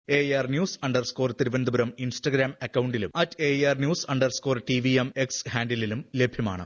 A R news underscore Thiruvananthapuram Instagram അക്കൌണ്ടിലും at A R news underscore T V M X ഹാൻഡിലും ലഭ്യമാണ്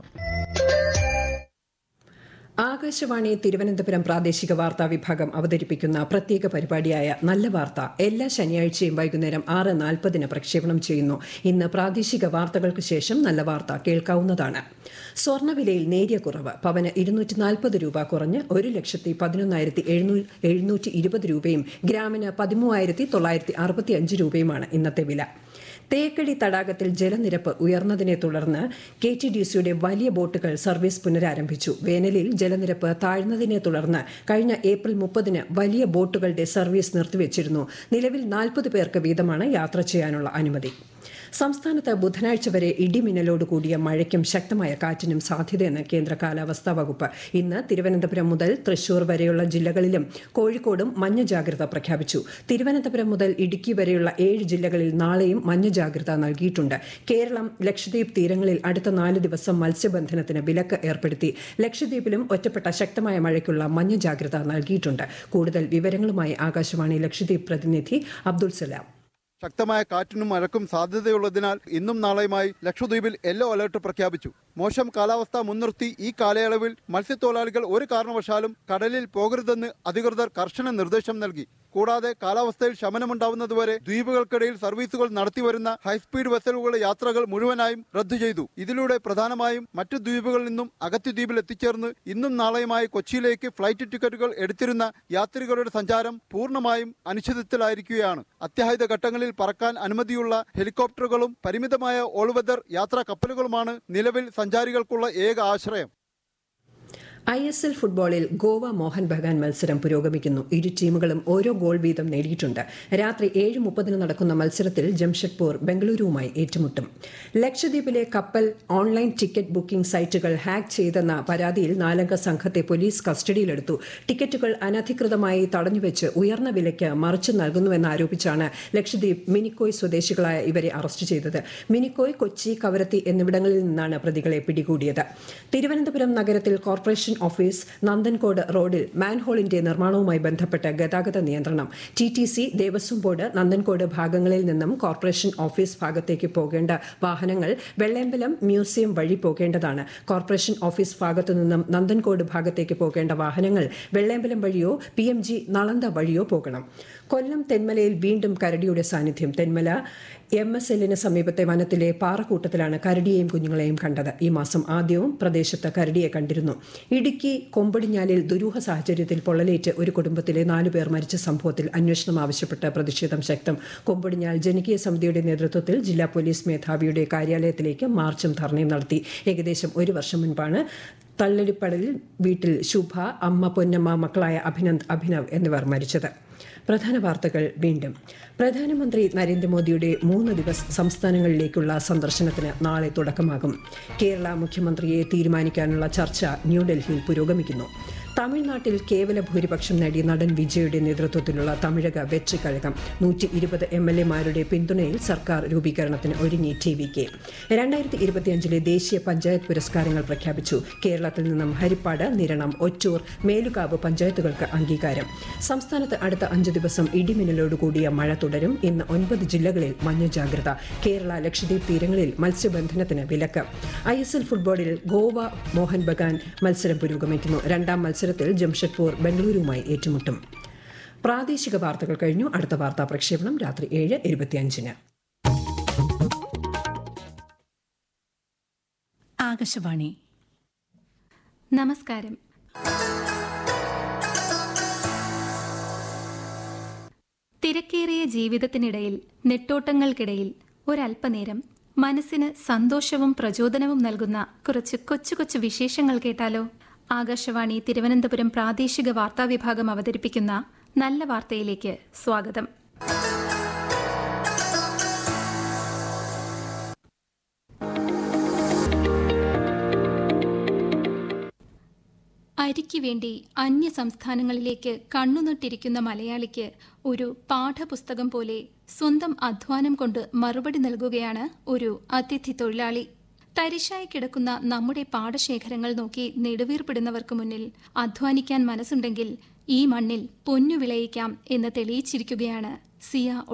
ആകാശവാണി തിരുവനന്തപുരം പ്രാദേശിക വാർത്താ വിഭാഗം അവതരിപ്പിക്കുന്ന പ്രത്യേക പരിപാടിയായ നല്ല വാർത്ത എല്ലാ ശനിയാഴ്ചയും വൈകുന്നേരം ആറ് നാൽപ്പതിന് പ്രക്ഷേപണം ചെയ്യുന്നു ഇന്ന് പ്രാദേശിക വാർത്തകൾക്ക് ശേഷം നല്ല വാർത്ത കേൾക്കാവുന്നതാണ് സ്വർണ്ണവിലയിൽ നേരിയ കുറവ് പവന് ഇരുന്നൂറ്റി നാൽപ്പത് രൂപ കുറഞ്ഞ് ഒരു ലക്ഷത്തി പതിനൊന്നായിരത്തി എഴുന്നൂറ്റി ഇരുപത് രൂപയും ഗ്രാമിന് പതിമൂവായിരത്തി തൊള്ളായിരത്തി അറുപത്തി അഞ്ച് രൂപയുമാണ് ഇന്നത്തെ വില തേക്കടി തടാകത്തിൽ ജലനിരപ്പ് ഉയർന്നതിനെ തുടർന്ന് കെ ടി ഡി സിയുടെ വലിയ ബോട്ടുകൾ സർവീസ് പുനരാരംഭിച്ചു വേനലിൽ ജലനിരപ്പ് താഴ്ന്നതിനെ തുടർന്ന് കഴിഞ്ഞ ഏപ്രിൽ മുപ്പതിന് വലിയ ബോട്ടുകളുടെ സർവീസ് നിർത്തിവച്ചിരുന്നു നിലവിൽ നാൽപ്പത് പേർക്ക് വീതമാണ് യാത്ര ചെയ്യാനുള്ള അനുമതി സംസ്ഥാനത്ത് ബുധനാഴ്ച വരെ ഇടിമിന്നലോട് കൂടിയ മഴയ്ക്കും ശക്തമായ കാറ്റിനും സാധ്യതയെന്ന് കേന്ദ്ര കാലാവസ്ഥാ വകുപ്പ് ഇന്ന് തിരുവനന്തപുരം മുതൽ തൃശൂർ വരെയുള്ള ജില്ലകളിലും കോഴിക്കോടും മഞ്ഞ ജാഗ്രത പ്രഖ്യാപിച്ചു തിരുവനന്തപുരം മുതൽ ഇടുക്കി വരെയുള്ള ഏഴ് ജില്ലകളിൽ നാളെയും മഞ്ഞ ജാഗ്രത നൽകിയിട്ടുണ്ട് കേരളം ലക്ഷദ്വീപ് തീരങ്ങളിൽ അടുത്ത നാല് ദിവസം മത്സ്യബന്ധനത്തിന് വിലക്ക് ഏർപ്പെടുത്തി ലക്ഷദ്വീപിലും ഒറ്റപ്പെട്ട ശക്തമായ മഴയ്ക്കുള്ള മഞ്ഞ ജാഗ്രത നൽകിയിട്ടുണ്ട് കൂടുതൽ വിവരങ്ങളുമായി ആകാശവാണി ലക്ഷദ്വീപ് പ്രതിനിധി അബ്ദുൾ സലാം ശക്തമായ കാറ്റിനും മഴക്കും സാധ്യതയുള്ളതിനാൽ ഇന്നും നാളെയുമായി ലക്ഷദ്വീപിൽ യെല്ലോ അലർട്ട് പ്രഖ്യാപിച്ചു മോശം കാലാവസ്ഥ മുൻനിർത്തി ഈ കാലയളവിൽ മത്സ്യത്തൊഴിലാളികൾ ഒരു കാരണവശാലും കടലിൽ പോകരുതെന്ന് അധികൃതർ കർശന നിർദ്ദേശം നൽകി കൂടാതെ കാലാവസ്ഥയിൽ ശമനമുണ്ടാവുന്നതുവരെ ദ്വീപുകൾക്കിടയിൽ സർവീസുകൾ നടത്തിവരുന്ന ഹൈസ്പീഡ് വെസലുകളുടെ യാത്രകൾ മുഴുവനായും റദ്ദു ചെയ്തു ഇതിലൂടെ പ്രധാനമായും മറ്റു ദ്വീപുകളിൽ നിന്നും അഗത്തി ദ്വീപിൽ എത്തിച്ചേർന്ന് ഇന്നും നാളെയുമായി കൊച്ചിയിലേക്ക് ഫ്ലൈറ്റ് ടിക്കറ്റുകൾ എടുത്തിരുന്ന യാത്രികരുടെ സഞ്ചാരം പൂർണ്ണമായും അനിശ്ചിതത്തിലായിരിക്കുകയാണ് അത്യാഹിത ഘട്ടങ്ങളിൽ പറക്കാൻ അനുമതിയുള്ള ഹെലികോപ്റ്ററുകളും പരിമിതമായ ഓൾ വെതർ യാത്രാ കപ്പലുകളുമാണ് നിലവിൽ സഞ്ചാരികൾക്കുള്ള ഏക ആശ്രയം ഐ എസ് എൽ ഫുട്ബോളിൽ ഗോവ മോഹൻ ബഗാൻ മത്സരം പുരോഗമിക്കുന്നു ഇരു ടീമുകളും ഓരോ ഗോൾ വീതം നേടിയിട്ടുണ്ട് രാത്രി ഏഴ് മുപ്പതിന് നടക്കുന്ന മത്സരത്തിൽ ജംഷഡ്പൂർ ബംഗളൂരുവുമായി ഏറ്റുമുട്ടും ലക്ഷദ്വീപിലെ കപ്പൽ ഓൺലൈൻ ടിക്കറ്റ് ബുക്കിംഗ് സൈറ്റുകൾ ഹാക്ക് ചെയ്തെന്ന പരാതിയിൽ നാലംഗ സംഘത്തെ പോലീസ് കസ്റ്റഡിയിലെടുത്തു ടിക്കറ്റുകൾ അനധികൃതമായി തടഞ്ഞുവെച്ച് ഉയർന്ന വിലയ്ക്ക് മറിച്ചു നൽകുന്നുവെന്ന് ആരോപിച്ചാണ് ലക്ഷദ്വീപ് മിനിക്കോയ് സ്വദേശികളായ ഇവരെ അറസ്റ്റ് ചെയ്തത് മിനിക്കോയ് കൊച്ചി കവരത്തി എന്നിവിടങ്ങളിൽ നിന്നാണ് പ്രതികളെ പിടികൂടിയത് തിരുവനന്തപുരം നഗരത്തിൽ കോർപ്പറേഷൻ ഓഫീസ് നന്ദൻകോട് റോഡിൽ മാൻഹോളിന്റെ നിർമ്മാണവുമായി ബന്ധപ്പെട്ട് ഗതാഗത നിയന്ത്രണം T T C Devaswom board Nanthancode ഭാഗങ്ങളിൽ നിന്നും കോർപ്പറേഷൻ ഓഫീസ് ഭാഗത്തേക്ക് പോകേണ്ട വാഹനങ്ങൾ വെള്ളയമ്പലം മ്യൂസിയം വഴി പോകേണ്ടതാണ് കോർപ്പറേഷൻ ഓഫീസ് ഭാഗത്തു നിന്നും നന്ദൻകോട് ഭാഗത്തേക്ക് പോകേണ്ട വാഹനങ്ങൾ വെള്ളയമ്പലം വഴിയോ പി എം ജി നളന്ത വഴിയോ പോകണം കൊല്ലം തെന്മലയിൽ വീണ്ടും കരടിയുടെ സാന്നിധ്യം തെന്മല എം എസ് എല്ലിന് സമീപത്തെ വനത്തിലെ പാറക്കൂട്ടത്തിലാണ് കരടിയെയും കുഞ്ഞുങ്ങളെയും കണ്ടത് ഈ മാസം ആദ്യവും പ്രദേശത്ത് കരടിയെ കണ്ടിരുന്നു ഇടുക്കി കൊമ്പടിഞ്ഞാലിൽ ദുരൂഹ സാഹചര്യത്തിൽ പൊള്ളലേറ്റ് ഒരു കുടുംബത്തിലെ നാലുപേർ മരിച്ച സംഭവത്തിൽ അന്വേഷണം ആവശ്യപ്പെട്ട് പ്രതിഷേധം ശക്തം കൊമ്പടിഞ്ഞാൽ ജനകീയ സമിതിയുടെ നേതൃത്വത്തിൽ ജില്ലാ പോലീസ് മേധാവിയുടെ കാര്യാലയത്തിലേക്ക് മാർച്ചും ധർണയും നടത്തി ഏകദേശം ഒരു വർഷം മുൻപാണ് തള്ളലിപ്പടലിൽ വീട്ടിൽ ശുഭ അമ്മ പൊന്നമ്മ മക്കളായ അഭിനന്ദ് അഭിനവ് എന്നിവർ മരിച്ചത് പ്രധാന വാർത്തകൾ വീണ്ടും പ്രധാനമന്ത്രി നരേന്ദ്രമോദിയുടെ മൂന്ന് ദിവസ സംസ്ഥാനങ്ങളിലേക്കുള്ള സന്ദർശനത്തിന് നാളെ തുടക്കമാകും കേരള മുഖ്യമന്ത്രിയെ തീരുമാനിക്കാനുള്ള ചർച്ച ന്യൂഡൽഹിയിൽ പുരോഗമിക്കുന്നു തമിഴ്നാട്ടിൽ കേവല ഭൂരിപക്ഷം നേടിയ നടൻ വിജയുടെ നേതൃത്വത്തിലുള്ള തമിഴക വെற்றி കഴകം നൂറ്റി ഇരുപത് എം എൽ എമാരുടെ പിന്തുണയിൽ സർക്കാർ രൂപീകരണത്തിന് ഒരുങ്ങി ടി വി കെ രണ്ടായിരത്തി ഇരുപത്തിയഞ്ചിലെ ദേശീയ പഞ്ചായത്ത് പുരസ്കാരങ്ങൾ പ്രഖ്യാപിച്ചു കേരളത്തിൽ നിന്നും ഹരിപ്പാട് നിരണം ഒറ്റൂർ മേലുകാവ് പഞ്ചായത്തുകൾക്ക് അംഗീകാരം സംസ്ഥാനത്ത് അടുത്ത അഞ്ച് ദിവസം ഇടിമിന്നലോടുകൂടിയ മഴ തുടരും ഇന്ന് ഒൻപത് ജില്ലകളിൽ മഞ്ഞ ജാഗ്രത കേരള ലക്ഷദ്വീപ് തീരങ്ങളിൽ മത്സ്യബന്ധനത്തിന് വിലക്ക് ഐ എസ് എൽ ഫുട്ബോളിൽ ഗോവ മോഹൻ ബഗാൻ മത്സരം പുരോഗമിക്കുന്നു രണ്ടാം മത്സരത്തിൽ ജംഷഡ്പൂർ ബംഗളൂരുവുമായി ഏറ്റുമുട്ടും പ്രാദേശിക വാർത്തകൾ കഴിഞ്ഞു അടുത്ത വാർത്താ പ്രക്ഷേപണം രാത്രി ഏഴ് ഇരുപത്തിയഞ്ചിന് ആകാശവാണി നമസ്കാരം തിരക്കേറിയ ജീവിതത്തിനിടയിൽ നെട്ടോട്ടങ്ങൾക്കിടയിൽ ഒരല്പനേരം മനസ്സിന് സന്തോഷവും പ്രചോദനവും നൽകുന്ന കുറച്ച് കൊച്ചു കൊച്ചു വിശേഷങ്ങൾ കേട്ടാലോ ആകാശവാണി തിരുവനന്തപുരം പ്രാദേശിക വാർത്താ വിഭാഗം അവതരിപ്പിക്കുന്ന നല്ല വാർത്തയിലേക്ക് സ്വാഗതം അരിക്ക് വേണ്ടി അന്യ സംസ്ഥാനങ്ങളിലേക്ക് കണ്ണുനട്ടിരിക്കുന്ന മലയാളിക്ക് ഒരു പാഠപുസ്തകം പോലെ സ്വന്തം അധ്വാനം കൊണ്ട് മറുപടി നൽകുകയാണ് ഒരു അതിഥി തൊഴിലാളി തരിശായി കിടക്കുന്ന നമ്മുടെ പാടശേഖരങ്ങൾ നോക്കി നെടുവീർപ്പിടുന്നവർക്ക് മുന്നിൽ അധ്വാനിക്കാൻ മനസ്സുണ്ടെങ്കിൽ ഈ മണ്ണിൽ പൊന്നു വിളയിക്കാം എന്ന് തെളിയിച്ചിരിക്കുകയാണ് സിയ